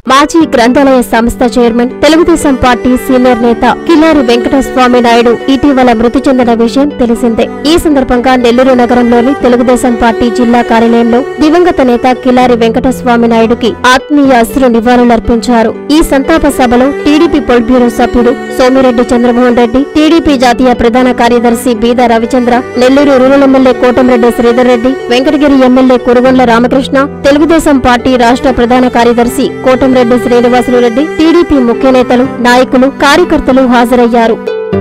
మాజీ గ్రంథాలయ సంస్థ చైర్మన్ తెలుగుదేశం పార్టీ సీనియర్ నేత కిల్లారి వెంకటస్వామి నాయుడు ఇటీవల మృతి చెందిన విషయం తెలిసిందే ఈ సందర్భంగా నెల్లూరు నగరంలోని తెలుగుదేశం పార్టీ జిల్లా కార్యాలయంలో దివంగత నేత కిల్లారి వెంకటస్వామి నాయుడుకి ఆత్మీయ అశ్రు నివాళులర్పించారు ఈ సంతాప సభలో టీడీపీ పొలిట్ బ్యూరో సభ్యుడు సోమిరెడ్డి చంద్రమోహన్ రెడ్డి టీడీపీ జాతీయ ప్రధాన కార్యదర్శి Beeda Ravichandra Nellore rural MLA Kotamreddy Sridhar Reddy Venkatagiri MLA Kurugondla Ramakrishna Telugu Desam party రాష్ట్ర ప్రధాన కార్యదర్శి కోటంరెడ్డి శ్రీనివాసులు రెడ్డి టీడీపీ ముఖ్య నేతలు నాయకులు కార్యకర్తలు హాజరయ్యారు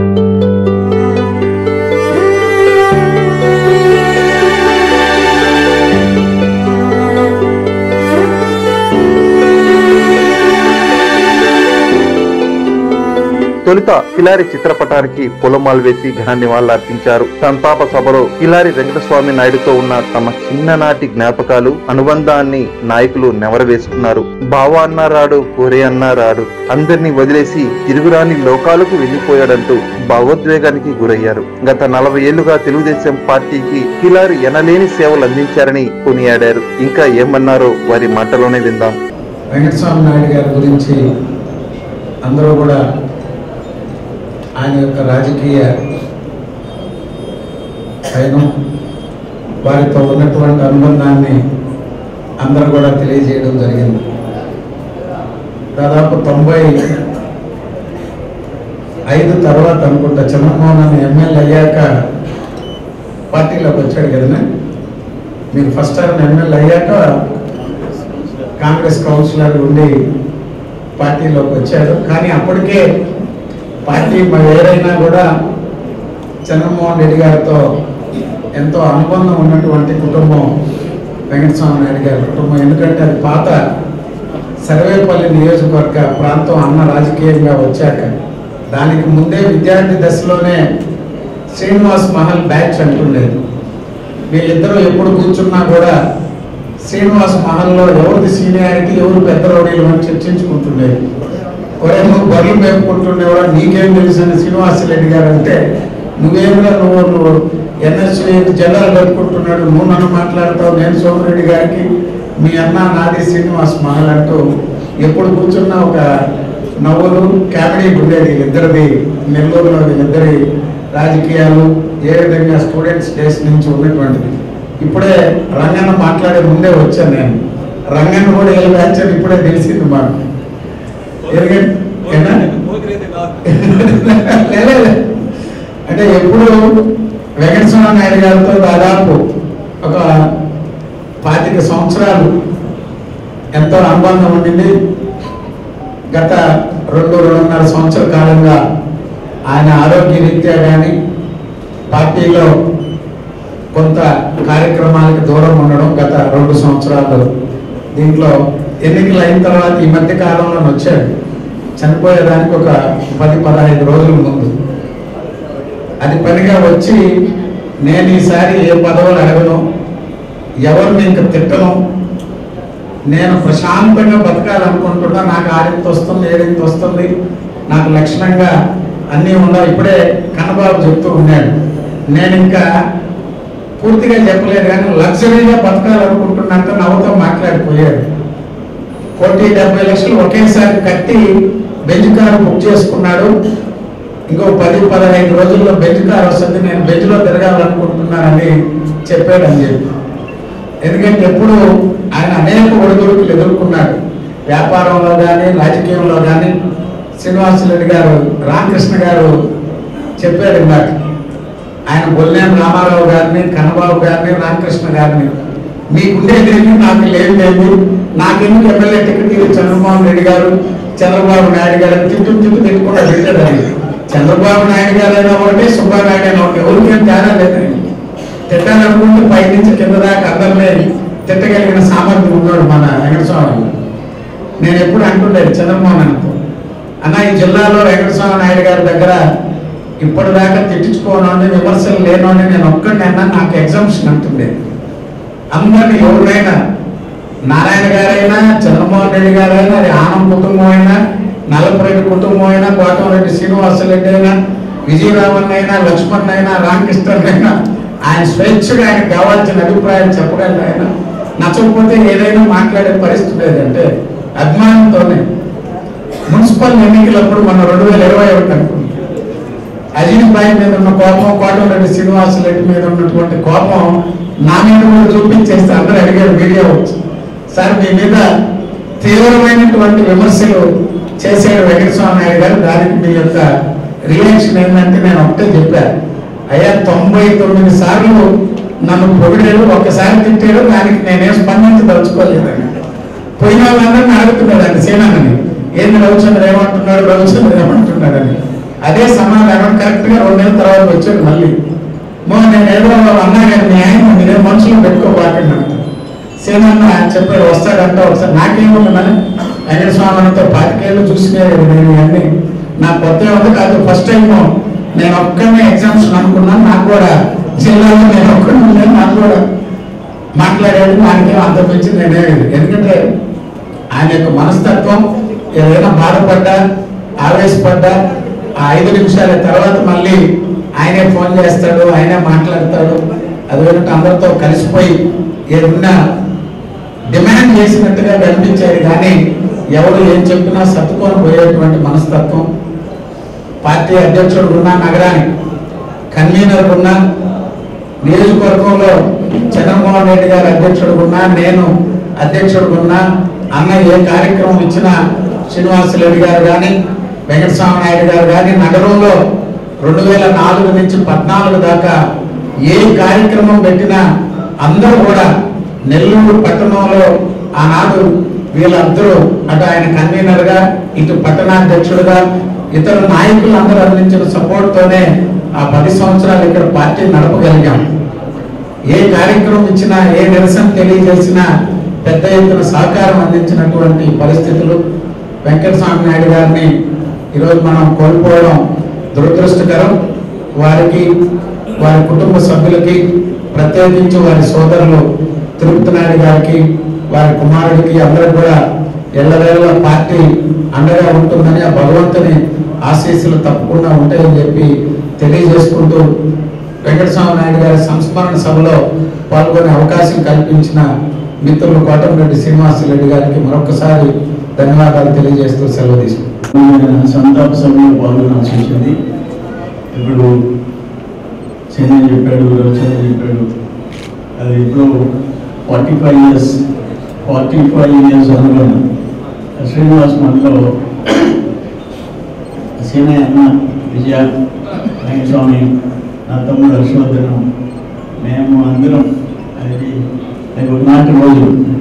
తొలుత కిలారి చిత్రపటానికి పూలమాలు వేసి ఘన నివాళులర్పించారు సంతాప సభలో కిలారి వెంకటస్వామి నాయుడుతో ఉన్న తమ చిన్ననాటి జ్ఞాపకాలు అనుబంధాన్ని నాయకులు నెవరవేసుకున్నారు బావ అన్నా రాడు కోరే అన్నా రాడు అందరినీ వదిలేసి తిరుగురాని లోకాలకు వెళ్లిపోయాడంటూ భావోద్వేగానికి గురయ్యారు గత నలభై ఏళ్లుగా తెలుగుదేశం పార్టీకి కిలారి ఎనలేని సేవలు అందించారని కొనియాడారు ఇంకా ఏమన్నారో వారి మాటలోనే విందాం వెంకటస్వామి నాయుడు గారి గురించి అందరూ కూడా ఆయన యొక్క రాజకీయ పయనం వారితో ఉన్నటువంటి అనుబంధాన్ని అందరూ కూడా తెలియజేయడం జరిగింది దాదాపు తొంభై ఐదు తర్వాత అనుకుంటా చంద్రమోహన్ అని ఎమ్మెల్యే అయ్యాక పార్టీలోకి వచ్చాడు కదనే మీరు ఫస్ట్ టైం ఎమ్మెల్యే అయ్యాక కాంగ్రెస్ కౌన్సిలర్ ఉండి పార్టీలోకి వచ్చాడు కానీ అప్పటికే పార్టీ మరి ఏదైనా కూడా చంద్రమోహన్ రెడ్డి గారితో ఎంతో అనుబంధం ఉన్నటువంటి కుటుంబం వెంకటస్వామి నాయుడు గారి కుటుంబం ఎందుకంటే అది పాత సర్వేపల్లి నియోజకవర్గ ప్రాంతం అన్న రాజకీయంగా వచ్చాక దానికి ముందే విద్యార్థి దశలోనే శ్రీనివాస్ మహల్ బ్యాచ్ అంటుండేది వీళ్ళిద్దరూ ఎప్పుడు కూర్చున్నా కూడా శ్రీనివాస్ మహల్లో ఎవరిది సీనియారిటీ ఎవరు పెద్ద రౌడీలు అని చర్చించుకుంటుండేది ఒరే నువ్వు బరులు మేపుకుంటుండేవా నీకేం తెలుసు అని శ్రీనివాస రెడ్డి గారు అంటే నువ్వేమిరా నువ్వు నువ్వు ఎన్ఎస్సీ జెండాలు కట్టుకుంటున్నాడు నువ్వు నన్ను మాట్లాడతావు నేను సోమిరెడ్డి గారికి మీ అన్న నాది శ్రీనివాస్ మహల్ అంటూ ఎప్పుడు కూర్చున్నా ఒక నవ్వులు కామెడీ ఉండేది ఇద్దరిది నెల్లూరులో వీళ్ళిద్దరి రాజకీయాలు ఏ విధంగా స్టూడెంట్స్ డేస్ నుంచి ఉన్నటువంటిది ఇప్పుడే రంగన్న మాట్లాడే ముందే వచ్చాను నేను రంగన్న కూడా ఏ బ్యాచ్ అని ఇప్పుడే తెలిసింది మాకు ఎందుకంటే ఏనా? లే, లే, లే. అంటే ఎప్పుడు వెంకటస్వామి నాయుడు గారితో దాదాపు ఒక పాతిక సంవత్సరాలు ఎంతో అనుబంధం ఉండింది గత రెండు రెండున్నర సంవత్సరాల కాలంగా ఆయన ఆరోగ్య రీత్యా కానీ పార్టీలో కొంత కార్యక్రమాలకు దూరం ఉండడం గత రెండు సంవత్సరాలు దీంట్లో ఎన్నికలు అయిన తర్వాత ఈ మధ్య కాలంలో వచ్చాడు చనిపోయేదానికి ఒక పది పదహైదు రోజుల ముందు అది పనిగా వచ్చి నేను ఈసారి ఏ పదవులు అడగను ఎవరిని ఇంక తిట్టను నేను ప్రశాంతంగా బతకాలనుకుంటున్నా నాకు ఆడింత వస్తుంది ఏడింత వస్తుంది నాకు లక్షణంగా అన్నీ ఉండవు ఇప్పుడే కన్నబాబు చెప్తూ ఉన్నాడు నేను ఇంకా పూర్తిగా చెప్పలేదు కానీ లగ్జరీగా బతకాలనుకుంటున్నంత నవ్వుతో మాట్లాడిపోయాడు కోటి డెబ్బై లక్షలు ఒకేసారి కట్టి బెంచ్ కారు బుక్ చేసుకున్నాడు ఇంకో పది పదహైదు రోజుల్లో బెంచ్ కారు వస్తుంది నేను బెంచ్లో తిరగాలనుకుంటున్నానని చెప్పాడని చెప్పి ఎందుకంటే ఎప్పుడు ఆయన అనేక ఒడిదుడుకులు ఎదుర్కొన్నాడు వ్యాపారంలో కానీ రాజకీయంలో కానీ శ్రీనివాసరెడ్డి గారు రామకృష్ణ గారు చెప్పాడు ఇందాక ఆయన బొల్లేని రామారావు గారిని కన్నబాబు గారిని రామకృష్ణ గారిని మీకుండేదేమి నాకు లేనిదేమి నాకెందుకు ఎమ్మెల్యే టికెట్ ఇవ్వ చంద్రబాబు రెడ్డి గారు చంద్రబాబు నాయుడు గారు అని తిట్టు తిట్టు తిట్టుకుంటా తిట్టాడు చంద్రబాబు నాయుడు గారు అయినా ఒకటే సుబ్బానాయుడు అయినా ఒకటి ఎవరికేం తేడా లేదండి తిట్టాలనుకుంటే పై నుంచి కింద దాకా అందరినీ తిట్టగలిగిన సామర్థ్యం ఉన్నాడు మన వెంకటస్వామి నేను ఎప్పుడు అంటుండేది చంద్రమోహన్ అనుకో అన్న ఈ జిల్లాలో వెంకటస్వామి నాయుడు గారి దగ్గర ఇప్పటిదాకా తిట్టించుకోనండి విమర్శలు లేనోని నేను ఒక్కడిని అన్నా నాకు ఎగ్జామ్షన్ అంటుండేది అందరినీ ఎవరినైనా నారాయణ గారైనా చంద్రమోహన్ రెడ్డి గారైనా అది ఆనం కుటుంబం అయినా నల్లపురెడ్డి కుటుంబం అయినా కోటంరెడ్డి శ్రీనివాసరెడ్డి అయినా విజయరామన్ అయినా లక్ష్మణ్ అయినా రామకృష్ణన్ అయినా ఆయన స్వేచ్ఛగా ఆయనకు కావాల్సిన అభిప్రాయం చెప్పగలరు ఆయన నచ్చకపోతే ఏదైనా మాట్లాడే పరిస్థితి లేదంటే అభిమానంతోనే మున్సిపల్ ఎన్నికలప్పుడు మన రెండు వేల ఇరవై ఒకటి అనుకుంటా అజీజ్ భాయ్ మీద ఉన్న కోపం కోటమిరెడ్డి శ్రీనివాస్ రెడ్డి మీద ఉన్నటువంటి కోపం నా మీద కూడా చూపించేస్తే అందరూ అడిగారు మీడియా వచ్చి సార్ మీ మీద తీవ్రమైనటువంటి విమర్శలు చేసాడు వెంకటస్వామి నాయుడు గారు దానికి మీ యొక్క రియాక్షన్ ఏంటంటే నేను ఒకటే చెప్పాను అయ్యా తొంభై తొమ్మిది సార్లు నన్ను పొగిడాడు ఒక్కసారి తిట్టాడు దానికి నేనేం స్పందించదలుచుకోలేదండి పోయిన వాళ్ళందరినీ అడుగుతున్నాడండి సేనాని ఏంది రవిచంద్ర ఏమంటున్నాడు రవిచంద్ర ఏమంటున్నాడని అదే సమాధానం కరెక్ట్ గా రెండు నెలల తర్వాత వచ్చాడు మళ్ళీ మో నేను ఏదో అన్నా కానీ మీ ఆయన మీరే మనుషులు పెట్టుకోబాకండి అంట సేనన్న ఆయన చెప్పాడు వస్తాడంట ఒకసారి నాకేముందని వెంకటస్వామితో పాతికేళ్ళు చూసినాడు నేను ఇవన్నీ నా కొత్త ఉంది కాదు ఫస్ట్ టైం నేను ఒక్కనే ఎగ్జామ్స్ అనుకున్నాను నాకు కూడా జిల్లాలో నేను ఒక్కడే నాకు కూడా మాట్లాడాడు నాకేం అంత మించి నేనే ఎందుకంటే ఆయన యొక్క మనస్తత్వం ఏదైనా బాధపడ్డా ఆవేశపడ్డా ఆ ఐదు నిమిషాల తర్వాత మళ్ళీ ఆయనే ఫోన్ చేస్తాడు ఆయనే మాట్లాడతాడు అదేంటంటే అందరితో కలిసిపోయి ఏదన్నా డిమాండ్ చేసినట్టుగా కనిపించేది కానీ ఎవరు ఏం చెప్పినా సర్దుకొని పోయేటువంటి మనస్తత్వం పార్టీ అధ్యక్షుడు ఉన్నా నగరానికి కన్వీనర్ ఉన్నా నియోజకవర్గంలో చంద్రమోహన్ రెడ్డి గారు అధ్యక్షుడు ఉన్నా నేను అధ్యక్షుడు ఉన్నా అన్న ఏ కార్యక్రమం ఇచ్చినా శ్రీనివాస రెడ్డి గారు కానీ వెంకటస్వామి నాయుడు గారు కానీ నగరంలో రెండు వేల నాలుగు నుంచి పద్నాలుగు దాకా ఏ కార్యక్రమం పెట్టినా అందరూ కూడా నెల్లూరు పట్టణంలో ఆనాడు వీళ్ళందరూ అటు ఆయన కన్వీనర్ గా ఇటు పట్టణాధ్యక్షుడుగా ఇతర నాయకులు అందరూ అందించిన సపోర్ట్ తోనే ఆ పది సంవత్సరాలు ఇక్కడ పార్టీ నడపగలిగాం ఏ కార్యక్రమం ఇచ్చినా ఏ నిరసన తెలియజేసినా పెద్ద ఎత్తున సహకారం అందించినటువంటి పరిస్థితులు వెంకటస్వామి నాయుడు గారిని ఈరోజు మనం కోల్పోవడం దురదృష్టకరం వారికి వారి కుటుంబ సభ్యులకి ప్రత్యేకించి వారి సోదరులు తిరుపతి నాయుడు గారికి వారి కుమారుడికి అందరూ కూడా ఎల్లవేళ పార్టీ అండగా ఉంటుందని ఆ భగవంతుని ఆశీస్సులు తప్పకుండా ఉంటాయని చెప్పి తెలియజేసుకుంటూ వెంకటస్వామి నాయుడు గారి సంస్మరణ సభలో పాల్గొనే అవకాశం కల్పించిన మిత్రులు కోటమిరెడ్డి శ్రీనివాసరెడ్డి గారికి మరొకసారి ధన్యవాదాలు తెలియజేస్తూ సెలవు తీసుకుంటాను సంతాప సభలో పాల్గొనాల్సి వచ్చింది ఇప్పుడు చెన్నై చెప్పాడు రవిచంద్ర చెప్పాడు అది ఇప్పుడు forty five years forty five years అనుకున్నాను శ్రీనివాస్ మనలో సీనయ్య అన్న విజయ వెంకటస్వామి నా తమ్ముడు హర్షవర్ధనం మేము అందరం అది అది ఒకనాటి రోజు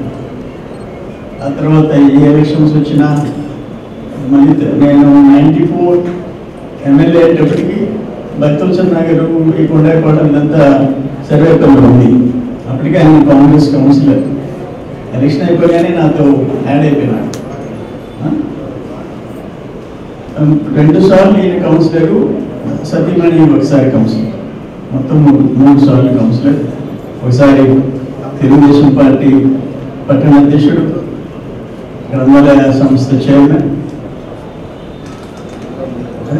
ఆ తర్వాత ఏ ఎలక్షన్స్ వచ్చినా మళ్ళీ త- నేను నైంటీ ఫోర్ ఎమ్మెల్యే అయ్యేటప్పటికి భక్తుల నగర్ ఈ కొండకోట ఇదంతా సర్వేపల్లి ఉంది అప్పటికే ఆయన కాంగ్రెస్ కౌన్సిలర్ ఎలక్షన్ అయిపోగానే నాతో యాడ్ అయిపోయినాడు ఆ? రెండు సార్లు ఈయన కౌన్సిలరు సతీమణి ఒకసారి కౌన్సిలర్ మొత్తం మూడు మూడు సార్లు కౌన్సిలర్ ఒకసారి తెలుగుదేశం పార్టీ పట్టణ అధ్యక్షుడు గ్రంథాలయ సంస్థ చైర్మన్ అదే.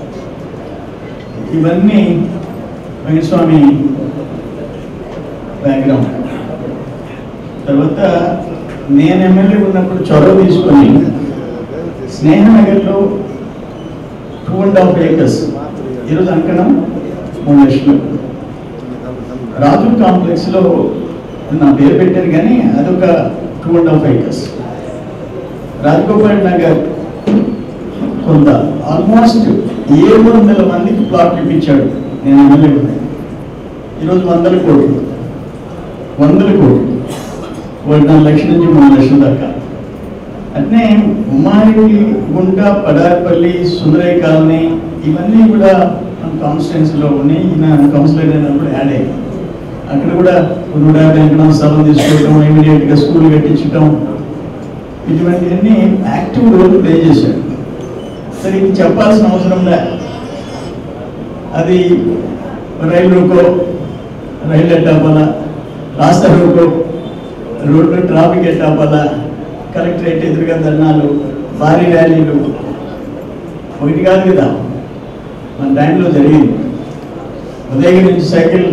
ఇవన్నీ వెంకటస్వామి బ్యాక్గ్రౌండ్ తర్వాత నేను ఎమ్మెల్యే ఉన్నప్పుడు చొరవ తీసుకొని స్నేహనగర్లో టూ అండ్ హాఫ్ ఏకర్స్ ఈరోజు అంకణం మూడు లక్షలు రాజు కాంప్లెక్స్లో నా పేరు పెట్టారు కానీ అదొక two and half acres Rajagopal Nagar కొంత ఆల్మోస్ట్ ఏడు వందల మందికి ప్లాట్లు ఇప్పించాడు నేను ఎమ్మెల్యే ఉన్నాయి ఈరోజు వందల కోట్లు వందల కోట్లు ఒకటి నాలుగు లక్షల నుంచి మూడు లక్షల దాకా అట్నే ఉమ్మారెడ్డి గుంట పడారిపల్లి సుందరయ్య కాలనీ ఇవన్నీ కూడా మన కాన్స్టిట్యున్సీలో ఉన్నాయి ఈయన కౌన్సిలర్ అయినప్పుడు యాడ్ అయ్యాయి అక్కడ కూడా నూట యాభై ఎకరాల స్థలం తీసుకోవటం ఇమీడియట్గా స్కూల్ కట్టించటం ఇటువంటివన్నీ యాక్టివ్ రోల్ ప్లే చేశాడు సరే ఇది చెప్పాల్సిన అవసరం లే అది రైలు రూకో రైలు ఎట్టాపాలా రాస్తా రూకో రోడ్డు ట్రాఫిక్ ఎట్టాపాలా కలెక్టరేట్ ఎదురుగా ధర్నాలు భారీ ర్యాలీలు ఒకటి కాదు కదా మన టైంలో జరిగింది ఉదయం నుంచి సైకిల్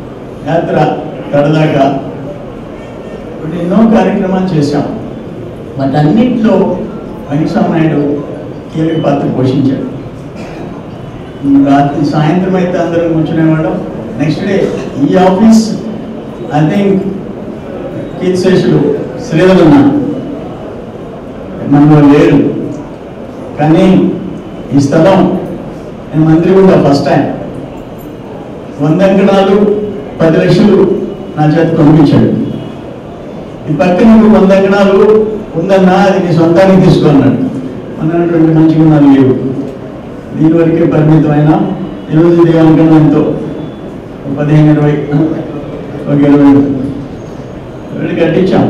యాత్ర కడదాకా ఇప్పుడు ఎన్నో కార్యక్రమాలు చేశాం వాటన్నిటిలో వెంకటస్వామి నాయుడు కీలక పాత్ర పోషించాడు రాత్రి సాయంత్రం అయితే అందరం కూర్చునేవాళ్ళం నెక్స్ట్ డే ఈ ఆఫీస్ ఐ థింక్ కీర్తిశేషుడు శ్రీధర్ అన్న మనలో లేరు కానీ ఈ స్థలం నేను మంత్రి కూడా ఫస్ట్ టైం వంద అంకణాలు పది లక్షలు నా చేత పంపించాడు ఈ పక్కన ఇంకో వంద అంకణాలు ఉందన్నా అది నీ సొంతానికి తీసుకున్నాడు అన్నటువంటి మంచి గుణాలు లేవు దీని వరకే పరిమితమైన ఈరోజు ఇది అంకణం ఎంతో ఒక పదిహేను ఇరవై ఆ, ఒక ఇరవై ఇరవై కట్టించాం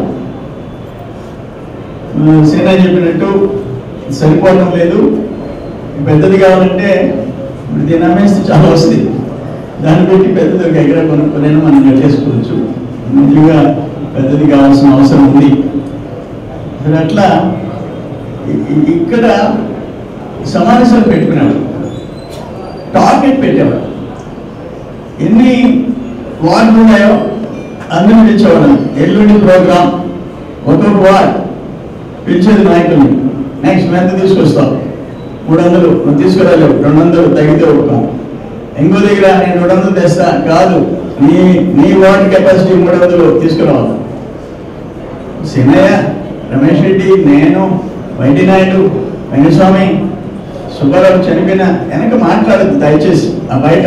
సేన చెప్పినట్టు సరిపోవడం లేదు పెద్దది కావాలంటే ఇప్పుడు దీన్ని అమ్మేస్తే చాలా వస్తుంది దాన్ని పెట్టి పెద్దది ఒక ఎకరా కొనుక్కోలేని మనం కట్టేసుకోవచ్చు నిజంగా పెద్దది కావాల్సిన అవసరం ఉంది మరి అట్లా ఇ- ఇ- ఇక్కడ సమావేశాలు పెట్టుకునేవాడు టార్గెట్ పెట్టేవాడు ఎన్ని వార్డులు ఉన్నాయో అందరూ పిలిచేవాడు ఎల్లుండి ప్రోగ్రామ్ ఒక్కొక్క వార్డ్ పిలిచేది నాయకుల్ని నెక్స్ట్ ఎంత తీసుకొస్తావు మూడు వందలు నువ్వు తీసుకురాలేవు రెండు వందలు తగ్గితే ఒప్పుకోం ఇంకో దగ్గర నేను రెండు వందలు తెస్తా కాదు నీ నీ వార్డ్ కెపాసిటీ మూడు వందలు తీసుకురావాలి సినయ్య రమేష్ రెడ్డి నేను వైటి నాయుడు వెంకటస్వామి సుబ్బారావు చనిపోయిన వెనక మాట్లాడద్దు దయచేసి ఆ బయట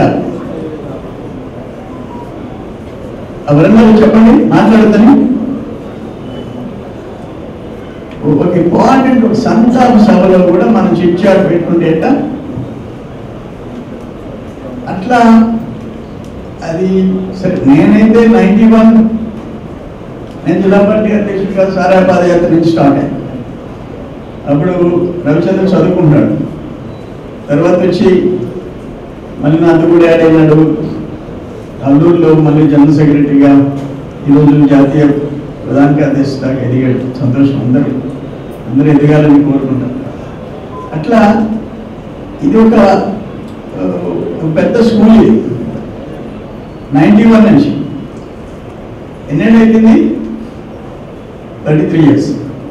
ఎవరన్నా చెప్పండి మాట్లాడద్దని ఒక ఇంపార్టెంట్ సంతాప సభలో కూడా మనం చిట్చాట్ పెట్టుకుంటే ఎట్ట? అట్లా అది సరే నేనైతే నైన్టీ వన్ నేను జిల్లా పార్టీ అధ్యక్షుడిగా సారా పాదయాత్ర నుంచి స్టార్ట్ అయ్యాను అప్పుడు రవిచంద్ర చదువుకుంటాడు తర్వాత వచ్చి మళ్ళీ నాతో కూడా యాడ్ అయినాడు అల్లూరులో మళ్ళీ జనరల్ సెక్రటరీగా ఈరోజు జాతీయ ప్రధాన కార్యదర్శి దాకా ఎదిగాడు సంతోషం అందరూ అందరూ ఎదగాలని కోరుకుంటారు అట్లా ఇది ఒక ఆ, ఒక పెద్ద స్కూల్ ఇది నైంటీ వన్ నుంచి ఎన్నేళ్ళు అయిపోయింది థర్టీ త్రీ ఇయర్స్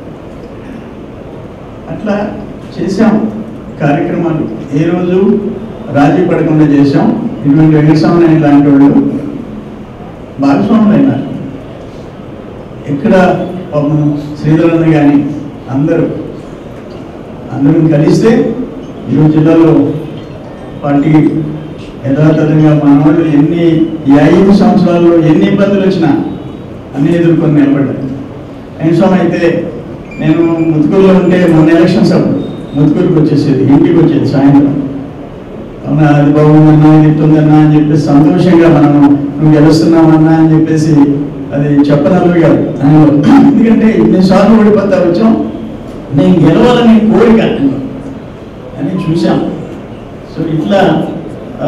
అట్లా చేసాం కార్యక్రమాలు ఏ రోజు రాజీ పడకుండా చేసాం ఇటువంటి వెంకటస్వామి నాయుడు లాంటి వాళ్ళు భాగస్వాములు అయినారు ఎక్కడ పాపం శ్రీధరన్న కానీ అందరూ అందరం కలిస్తే ఈరోజు జిల్లాలో పార్టీ యథాతథంగా మన వాళ్ళు ఎన్ని ఈ ఐదు సంవత్సరాల్లో ఎన్ని ఇబ్బందులు వచ్చినా అన్ని ఎదుర్కొని నిలబడ్డారు కనీసం అయితే నేను ముతుకూరులో ఉంటే మొన్న ఎలక్షన్స్ అప్పుడు ముతుకూరుకి వచ్చేసేది ఇంటికి వచ్చేది సాయంత్రం అవునా అది బాగుందన్నా ఇది ఇట్టుందన్నా అని చెప్పేసి సంతోషంగా మనం నువ్వు గెలుస్తున్నావన్నా అని చెప్పేసి అది చెప్పనల్లు కాదు ఆయనలో. ఎందుకంటే ఇన్నిసార్లు ఓడిపోతా వచ్చాం నేను గెలవాలని కోరిక అని చూశాం సో ఇట్లా ఆ,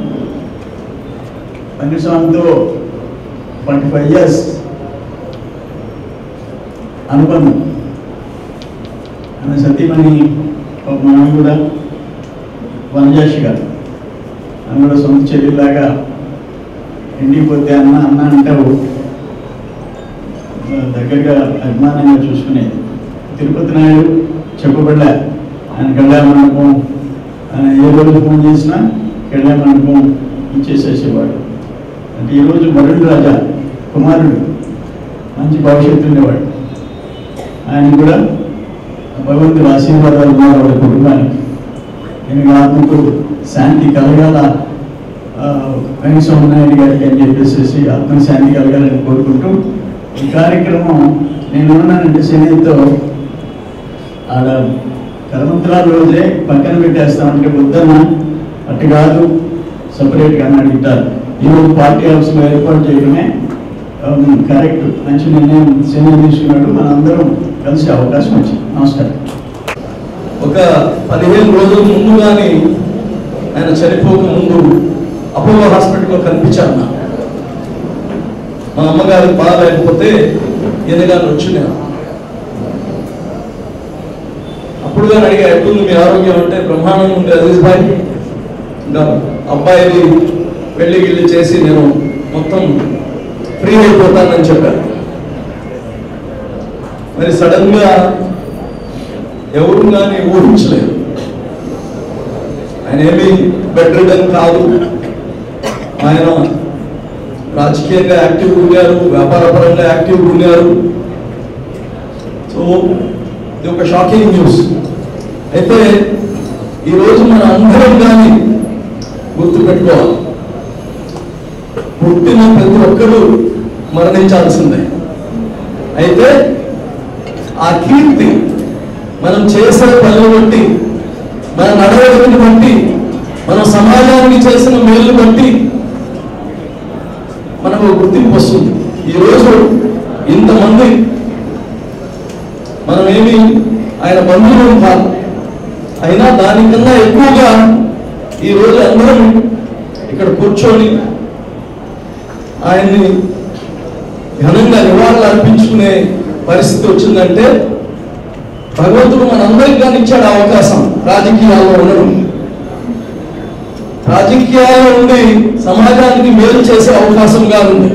వెంకటస్వామితో ట్వంటీ ఫైవ్ ఇయర్స్ అనుబంధం ఆమె సతీమణి ఒక మనం కూడా వనజాషి గారు ఆమె కూడా సొంత చెల్లిలాగా ఇంటికి పోతే అన్న అన్న అంటావు ఆ, దగ్గరగా అభిమానంగా చూసుకునేది తిరుపతి నాయుడు చెప్పబడలే ఆయన కళ్యాణ మండపం ఆయన ఏ రోజు ఫోన్ చేసినా కళ్యాణ మండపం ఇచ్చేసేసేవాడు అంటే ఈరోజు వరుణ్ రాజా కుమారుడు మంచి భవిష్యత్తు ఉండేవాడు ఆయన కూడా భగవంతుడు ఆశీర్వాదాలు ఉన్నారు వాళ్ళ కుటుంబానికి నేను ఆత్మకు శాంతి కలగాల ఆ, వెంకటస్వామి నాయుడు గారికి అని చెప్పేసి ఆత్మ శాంతి కలగాలని కోరుకుంటూ ఈ కార్యక్రమం నేను ఉన్నానంటే శనితో ఆడ కర్మంతరాల రోజే పక్కన పెట్టేస్తామంటే వద్దన్న అట్టు కాదు సపరేట్గా అన్నాడు ఇట్టారు ఈరోజు పార్టీ హౌస్లో ఏర్పాటు చేయడమే కరెక్ట్ మంచి నిర్ణయం శని తీసుకున్నాడు మనందరం కలిసే అవకాశం వచ్చింది నమస్కారం ఒక పదిహేను రోజుల ముందు కానీ ఆయన చనిపోక ముందు అపోలో హాస్పిటల్లో కనిపించాను నాకు మా అమ్మగారికి బాగా లేకపోతే ఈయనగాని వచ్చినాను అప్పుడు కానీ అడిగా ఎట్లుంది మీ ఆరోగ్యం అంటే బ్రహ్మాండంగా ఉంది అజీజ్ భాయ్ ఇంకా అబ్బాయిది పెళ్లి గిల్లి చేసి నేను మొత్తం ఫ్రీ అయిపోతానని చెప్పాను మరి సడన్ గా ఎవరు కానీ ఊహించలేరు ఆయన ఏమి బెడ్ రిడన్ కాదు ఆయన రాజకీయంగా యాక్టివ్ ఉన్నారు వ్యాపార పరంగా యాక్టివ్ ఉన్నారు సో ఇది ఒక షాకింగ్ న్యూస్ అయితే ఈరోజు మన అందరం కానీ గుర్తుపెట్టుకోవాలి పుట్టిన ప్రతి ఒక్కరూ మరణించాల్సిందే అయితే ఆ కీర్తి మనం చేసే పనులు బట్టి మన నడవడికని బట్టి మనం సమాజానికి చేసిన మేలు బట్టి మనకు ఒక గుర్తింపు వస్తుంది ఈరోజు ఇంతమంది మనమేమి ఆయన బంధువులం కాదు అయినా దానికన్నా ఎక్కువగా ఈరోజు అందరం ఇక్కడ కూర్చొని ఆయన్ని ఘనంగా నివాళులు అర్పించుకునే పరిస్థితి వచ్చిందంటే భగవంతుడు మనందరికి కానీ ఇచ్చాడు ఆ అవకాశం రాజకీయాల్లో ఉండడం రాజకీయాల్లో ఉండి సమాజానికి మేలు చేసే అవకాశంగా ఉంది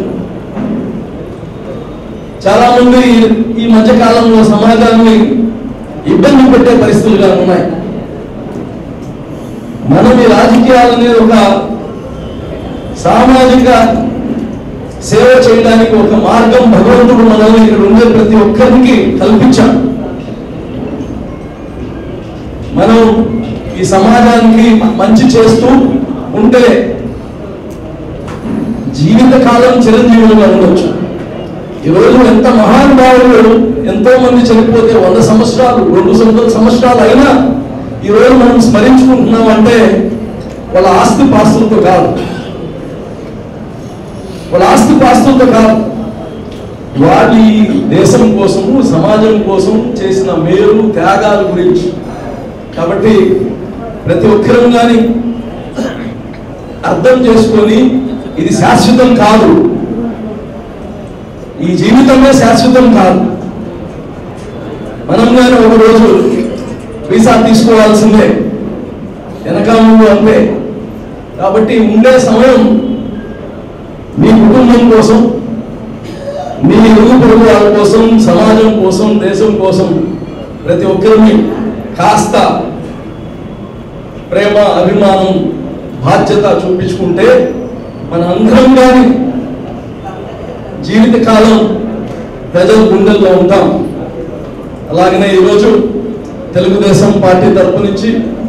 చాలా మంది ఈ మధ్య కాలంలో సమాజాన్ని ఇబ్బంది పెట్టే పరిస్థితులుగా ఉన్నాయి మనం ఈ రాజకీయాలని ఒక సామాజిక సేవ చేయడానికి ఒక మార్గం భగవంతుడు మనల్ని ఇక్కడ ఉండే ప్రతి ఒక్కరికి కల్పించాడు మనం ఈ సమాజానికి మంచి చేస్తూ ఉంటే జీవితకాలం చిరంజీవులుగా ఉండొచ్చు ఈరోజు ఎంత మహానుభావులు ఎంతో మంది చనిపోతే వంద సంవత్సరాలు రెండు వందల సంవత్సరాలు అయినా ఈరోజు మనం స్మరించుకుంటున్నాం అంటే వాళ్ళ ఆస్తి పాస్తులతో కాదు వాళ్ళ ఆస్తి పాస్తులతో కాదు వాటి దేశం కోసము సమాజం కోసం చేసిన మేలు త్యాగాల గురించి కాబట్టి ప్రతి ఒక్కరం కానీ అర్థం చేసుకొని ఇది శాశ్వతం కాదు ఈ జీవితమే శాశ్వతం కాదు మనం కానీ ఒక రోజు వీసా తీసుకోవాల్సిందే వెనక ముందు అంతే కాబట్టి ఉండే సమయం మీ కుటుంబం కోసం మీ ఇరుగు పొరుగు వాళ్ళ కోసం సమాజం కోసం దేశం కోసం ప్రతి ఒక్కరిని కాస్త ప్రేమ అభిమానం బాధ్యత చూపించుకుంటే మన అందరం కానీ జీవితకాలం ప్రజల గుండెల్లో ఉంటాం అలాగనే ఈరోజు తెలుగుదేశం పార్టీ తరపు నుంచి